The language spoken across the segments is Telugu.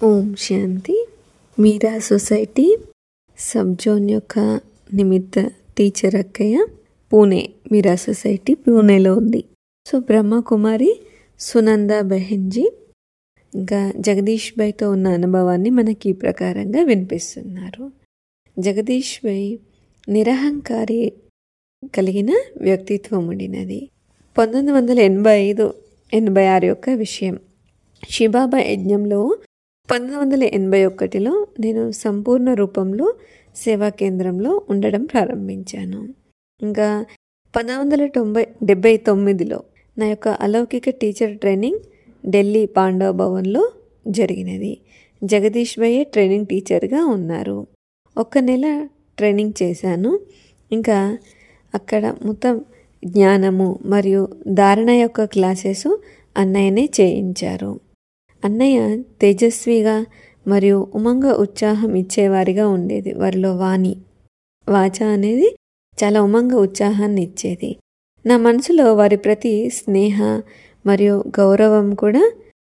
ఓం Shanti Meera society sub zone యొక్క నిమిత్త టీచర్ అక్కయ్య పూణే మీరా సొసైటీ పూణేలో ఉంది సో బ్రహ్మకుమారి సునంద బెహెన్జీ ఇంకా జగదీష్ బైతో ఉన్న అనుభవాన్ని మనకి ఈ ప్రకారంగా వినిపిస్తున్నారు జగదీష్ బై నిరహంకారి కలిగిన వ్యక్తిత్వం ఉండినది పంతొమ్మిది వందల ఎనభై ఐదు ఎనభై ఆరు యొక్క విషయం శిబాబా యజ్ఞంలో పంతొమ్మిది వందల ఎనభై ఒకటిలో నేను సంపూర్ణ రూపంలో సేవా కేంద్రంలో ఉండడం ప్రారంభించాను ఇంకా పంతొమ్మిది వందల తొంభై డెబ్బై తొమ్మిదిలో నా యొక్క అలౌకిక టీచర్ ట్రైనింగ్ ఢిల్లీ పాండవ భవన్లో జరిగినది జగదీష్ భయ్యే ట్రైనింగ్ టీచర్గా ఉన్నారు ఒక్క నెల ట్రైనింగ్ చేశాను ఇంకా అక్కడ మొత్తం జ్ఞానము మరియు ధారణ యొక్క క్లాసెస్ అన్నయ్యనే చేయించారు అన్నయ్య తేజస్విగా మరియు ఉమంగ ఉత్సాహం ఇచ్చేవారిగా ఉండేది వారిలో వాణి వాచ అనేది చాలా ఉమంగ ఉత్సాహాన్ని ఇచ్చేది నా మనసులో వారి ప్రతి స్నేహ మరియు గౌరవం కూడా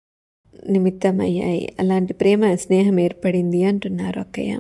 నిమిత్తమయ్యాయి అలాంటి ప్రేమ స్నేహం ఏర్పడింది అంటున్నారు అక్కయ్య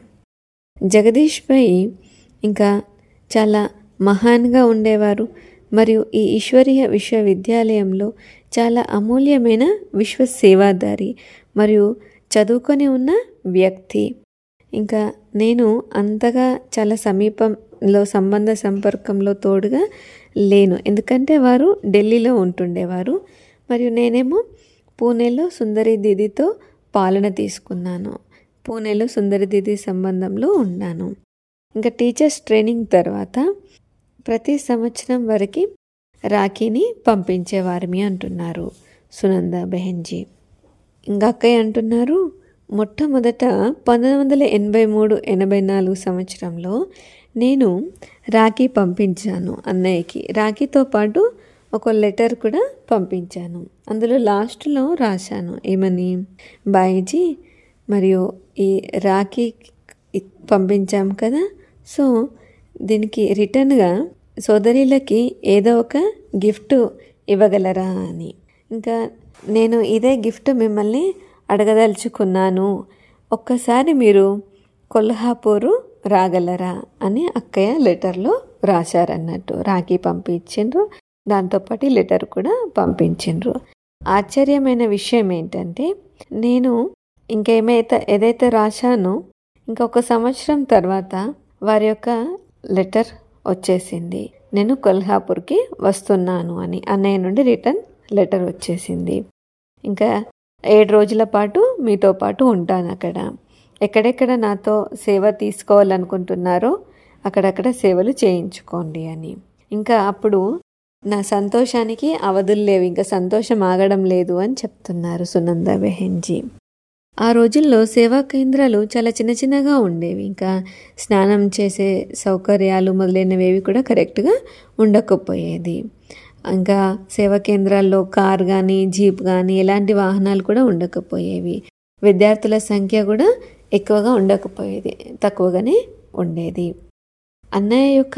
జగదీష్ పై ఇంకా చాలా మహాన్గా ఉండేవారు మరియు ఈ ఈశ్వరీయ విశ్వవిద్యాలయంలో చాలా అమూల్యమైన విశ్వ సేవాదారి మరియు చదువుకొని ఉన్న వ్యక్తి ఇంకా నేను అంతగా చాలా సమీపంలో సంబంధ సంపర్కంలో తోడుగా లేను ఎందుకంటే వారు ఢిల్లీలో ఉంటుండేవారు మరియు నేనేమో పూణేలో సుందరి దీదితో పాలన తీసుకున్నాను పూణేలో సుందరి దీది సంబంధంలో ఉన్నాను ఇంకా టీచర్స్ ట్రైనింగ్ తర్వాత ప్రతి సంవత్సరం వరకు రాఖీని పంపించేవారిమి అంటున్నారు సునంద బెహెన్జీ ఇంకా అక్కయ్య అంటున్నారు మొట్టమొదట పంతొమ్మిది వందల ఎనభై మూడు ఎనభై నాలుగు సంవత్సరంలో నేను రాఖీ పంపించాను అన్నయ్యకి రాఖీతో పాటు ఒక లెటర్ కూడా పంపించాను అందులో లాస్ట్లో రాశాను ఏమని బాయిజీ మరియు ఈ రాఖీ పంపించాం కదా సో దీనికి రిటర్న్గా సోదరులకి ఏదో ఒక గిఫ్ట్ ఇవ్వగలరా అని ఇంకా నేను ఇదే గిఫ్ట్ మిమ్మల్ని అడగదలుచుకున్నాను ఒక్కసారి మీరు కొల్హాపూరు రాగలరా అని అక్కయ్య లెటర్లో రాశారన్నట్టు రాఖీ పంపించిండ్రు దాంతోపాటు లెటర్ కూడా పంపించిండ్రు ఆశ్చర్యమైన విషయం ఏంటంటే నేను ఇంకేమైతే ఏదైతే రాశానో ఇంకొక సంవత్సరం తర్వాత వారి యొక్క లెటర్ వచ్చేసింది నేను కొల్హాపూర్కి వస్తున్నాను అని అన్నయ్య నుండి రిటర్న్ లెటర్ వచ్చేసింది ఇంకా ఏడు రోజుల పాటు మీతో పాటు ఉంటాను అక్కడ ఎక్కడెక్కడ నాతో సేవ తీసుకోవాలనుకుంటున్నారో అక్కడక్కడ సేవలు చేయించుకోండి అని ఇంకా అప్పుడు నా సంతోషానికి అవధులు లేవు ఇంకా సంతోషం ఆగడం లేదు అని చెప్తున్నారు సునంద బెహెన్జీ ఆ రోజుల్లో సేవా కేంద్రాలు చాలా చిన్న చిన్నగా ఉండేవి ఇంకా స్నానం చేసే సౌకర్యాలు మొదలైనవి కూడా కరెక్ట్గా ఉండకపోయేది ఇంకా సేవా కేంద్రాల్లో కార్ కానీ జీప్ కానీ ఎలాంటి వాహనాలు కూడా ఉండకపోయేవి విద్యార్థుల సంఖ్య కూడా ఎక్కువగా ఉండకపోయేది తక్కువగానే ఉండేది అన్నయ్య యొక్క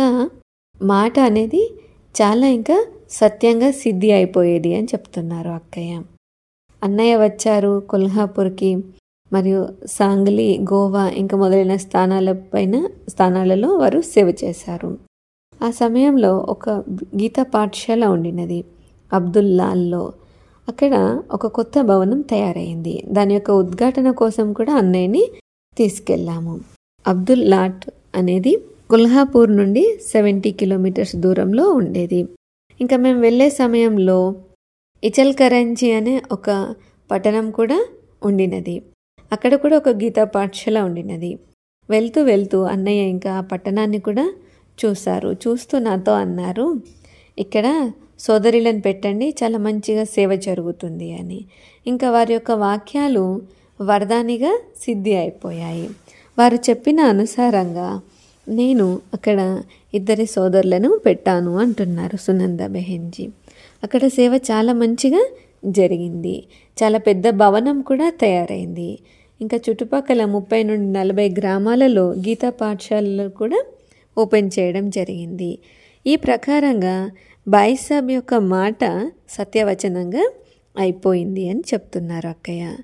మాట అనేది చాలా ఇంకా సత్యంగా సిద్ధి అయిపోయేది అని చెప్తున్నారు అక్కయ్య అన్నయ్య వచ్చారు కొల్హాపూర్కి మరియు సాంగ్లీ గోవా ఇంకా మొదలైన స్థానాల పైన స్థానాలలో వారు సేవ చేశారు ఆ సమయంలో ఒక గీత పాఠశాల ఉండినది అబ్దుల్లాల్లో అక్కడ ఒక కొత్త భవనం తయారైంది దాని యొక్క ఉద్ఘాటన కోసం కూడా అన్నయ్యని తీసుకెళ్ళాము అబ్దుల్ లాట్ అనేది కొల్హాపూర్ నుండి సెవెంటీ కిలోమీటర్స్ దూరంలో ఉండేది ఇంకా మేము వెళ్ళే సమయంలో ఇచల్ కరంజీ అనే ఒక పట్టణం కూడా ఉండినది అక్కడ కూడా ఒక గీతా పాఠశాల ఉండినది వెళ్తూ వెళ్తూ అన్నయ్య ఇంకా ఆ పట్టణాన్ని కూడా చూశారు చూస్తూ నాతో అన్నారు ఇక్కడ సోదరులను పెట్టండి చాలా మంచిగా సేవ జరుగుతుంది అని ఇంకా వారి యొక్క వాక్యాలు వరదానిగా సిద్ధి అయిపోయాయి వారు చెప్పిన అనుసారంగా నేను అక్కడ ఇద్దరి సోదరులను పెట్టాను అంటున్నారు సునంద బెహెన్జీ అక్కడ సేవ చాలా మంచిగా జరిగింది చాలా పెద్ద భవనం కూడా తయారైంది ఇంకా చుట్టుపక్కల ముప్పై నుండి నలభై గ్రామాలలో గీతా పాఠశాలలు కూడా ఓపెన్ చేయడం జరిగింది ఈ ప్రకారంగా బాయిసాబ్ యొక్క మాట సత్యవచనంగా అయిపోయింది అని చెప్తున్నారు అక్కయ్య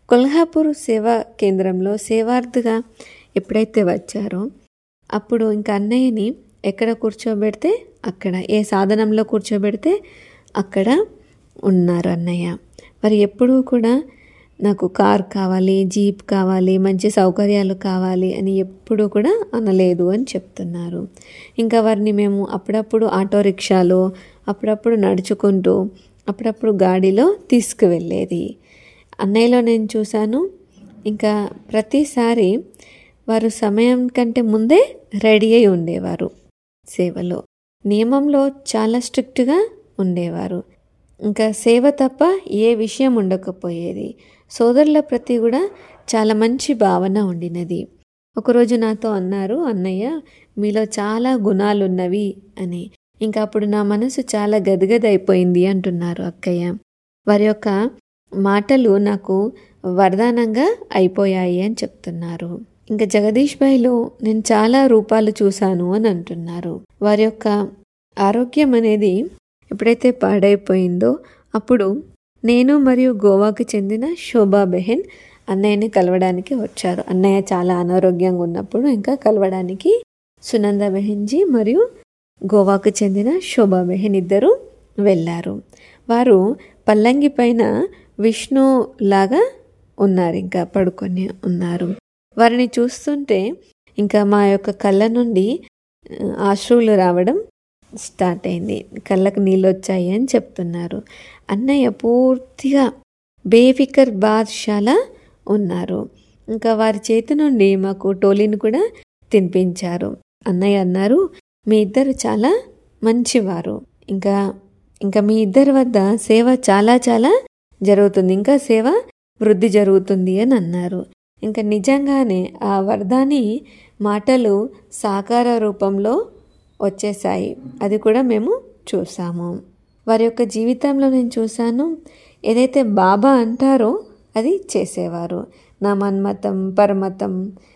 కొల్హాపూర్ సేవా కేంద్రంలో సేవార్థిగా ఎప్పుడైతే వచ్చారో అప్పుడు ఇంకా అన్నయ్యని ఎక్కడ కూర్చోబెడితే అక్కడ ఏ సాధనంలో కూర్చోబెడితే అక్కడ ఉన్నారు అన్నయ్య మరి ఎప్పుడూ కూడా నాకు కార్ కావాలి జీప్ కావాలి మంచి సౌకర్యాలు కావాలి అని ఎప్పుడూ కూడా అనలేదు అని చెప్తున్నారు ఇంకా వారిని మేము అప్పుడప్పుడు ఆటో రిక్షాలో అప్పుడప్పుడు నడుచుకుంటూ అప్పుడప్పుడు గాడిలో తీసుకువెళ్ళేది అన్నయ్యలో నేను చూశాను ఇంకా ప్రతిసారి వారు సమయం కంటే ముందే రెడీ అయి ఉండేవారు సేవలో నియమంలో చాలా స్ట్రిక్ట్గా ఉండేవారు ఇంకా సేవ తప్ప ఏ విషయం ఉండకపోయేది సోదరుల ప్రతి కూడా చాలా మంచి భావన ఉండినది ఒకరోజు నాతో అన్నారు అన్నయ్య మీలో చాలా గుణాలు ఉన్నవి అని ఇంకా అప్పుడు నా మనసు చాలా గదగదైపోయింది అంటున్నారు అక్కయ్య వారి యొక్క మాటలు నాకు వరదానంగా అయిపోయాయి అని చెప్తున్నారు ఇంకా జగదీష్ భాయ్లో నేను చాలా రూపాలు చూశాను అని అంటున్నారు వారి యొక్క ఆరోగ్యం అనేది ఎప్పుడైతే పాడైపోయిందో అప్పుడు నేను మరియు గోవాకు చెందిన శోభా బెహెన్ అన్నయ్యని కలవడానికి వచ్చారు అన్నయ్య చాలా అనారోగ్యంగా ఉన్నప్పుడు ఇంకా కలవడానికి సునంద బెహెన్జీ మరియు గోవాకు చెందిన శోభా బెహెన్ ఇద్దరు వెళ్ళారు వారు పల్లంగి పైన విష్ణు లాగా ఉన్నారు ఇంకా పడుకొని ఉన్నారు వారిని చూస్తుంటే ఇంకా మా యొక్క కళ్ళ నుండి ఆశ్రువులు రావడం స్టార్ట్ అయింది కళ్ళకు నీళ్ళు వచ్చాయి అని చెప్తున్నారు అన్నయ్య పూర్తిగా బేఫికర్ బాద్షాలా ఉన్నారు ఇంకా వారి చేతి నుండి మాకు టోలీని కూడా తినిపించారు అన్నయ్య అన్నారు మీ ఇద్దరు చాలా మంచివారు ఇంకా ఇంకా మీ ఇద్దరి వద్ద సేవ చాలా చాలా జరుగుతుంది ఇంకా సేవ వృద్ధి జరుగుతుంది అని అన్నారు ఇంకా నిజంగానే ఆ వరదాని మాటలు సాకార రూపంలో వచ్చేసాయి అది కూడా మేము చూసాము వారి యొక్క జీవితంలో నేను చూశాను ఏదైతే బాబా అంటారో అది చేసేవారు నా మన్మతం పరమతం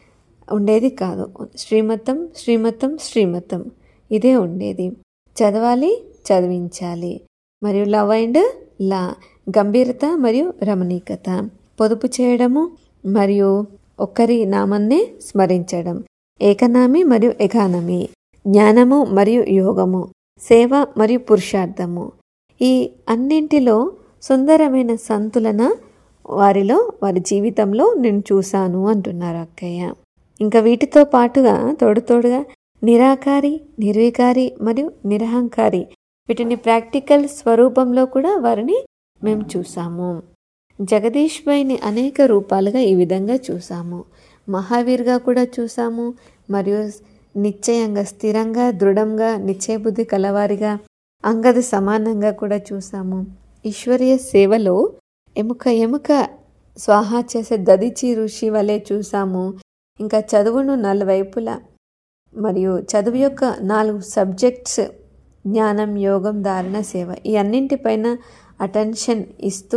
ఉండేది కాదు శ్రీమతం శ్రీమతం శ్రీమతం ఇదే ఉండేది చదవాలి చదివించాలి మరియు లవ్ అండ్ లా గంభీరత మరియు రమణీకత పొదుపు చేయడము మరియు ఒక్కరి నామన్నే స్మరించడం ఏకనామి మరియు ఎకానమీ జ్ఞానము మరియు యోగము సేవ మరియు పురుషార్థము ఈ అన్నింటిలో సుందరమైన సంతులన వారిలో వారి జీవితంలో నేను చూశాను అంటున్నారు అక్కయ్య ఇంకా వీటితో పాటుగా తోడు తోడుగా నిరాకారి నిర్వికారి మరియు నిరహంకారి వీటిని ప్రాక్టికల్ స్వరూపంలో కూడా వారిని మేము చూసాము జగదీష్ భాయ్ని అనేక రూపాలుగా ఈ విధంగా చూసాము మహావీర్గా కూడా చూసాము మరియు నిశ్చయంగా స్థిరంగా దృఢంగా నిశ్చయబుద్ధి కలవారిగా అంగద సమానంగా కూడా చూసాము ఈశ్వరీయ సేవలో ఎముక ఎముక స్వాహా చేసే దదిచి ఋషి వలె చూసాము ఇంకా చదువును నలువైపులా మరియు చదువు యొక్క నాలుగు సబ్జెక్ట్స్ జ్ఞానం యోగం ధారణ సేవ ఈ అన్నింటిపైన అటెన్షన్ ఇస్తూ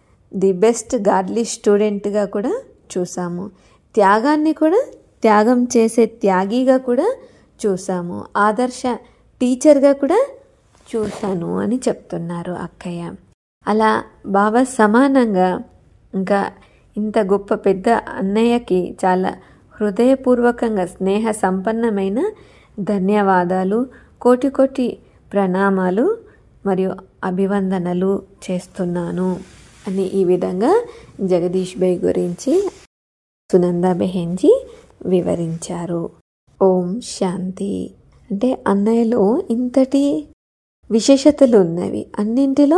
ది బెస్ట్ గాడ్లీ స్టూడెంట్గా కూడా చూసాము త్యాగాన్ని కూడా త్యాగం చేసే త్యాగిగా కూడా చూసాము ఆదర్శ టీచర్గా కూడా చూశాను అని చెప్తున్నారు అక్కయ్య అలా బాబా సమానంగా ఇంకా ఇంత గొప్ప పెద్ద అన్నయ్యకి చాలా హృదయపూర్వకంగా స్నేహ సంపన్నమైన ధన్యవాదాలు కోటి కోటి ప్రణామాలు మరియు అభివందనలు చేస్తున్నాను అని ఈ విధంగా జగదీష్ భాయ్ గురించి సునంద బెహెన్జీ వివరించారు ఓం శాంతి అంటే అన్నయ్యలో ఇంతటి విశేషతలు ఉన్నవి అన్నింటిలో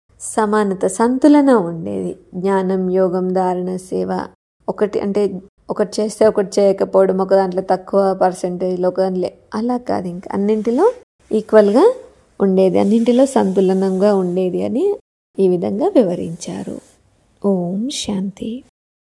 సమానత సంతులన ఉండేది జ్ఞానం యోగం ధారణ సేవ ఒకటి అంటే ఒకటి చేస్తే ఒకటి చేయకపోవడం ఒక దాంట్లో తక్కువ పర్సంటేజ్లో ఒక దాంట్లో అలా కాదు ఇంకా అన్నింటిలో ఈక్వల్గా ఉండేది అన్నింటిలో సంతులనంగా ఉండేది అని ఈ విధంగా వివరించారు ఓం శాంతి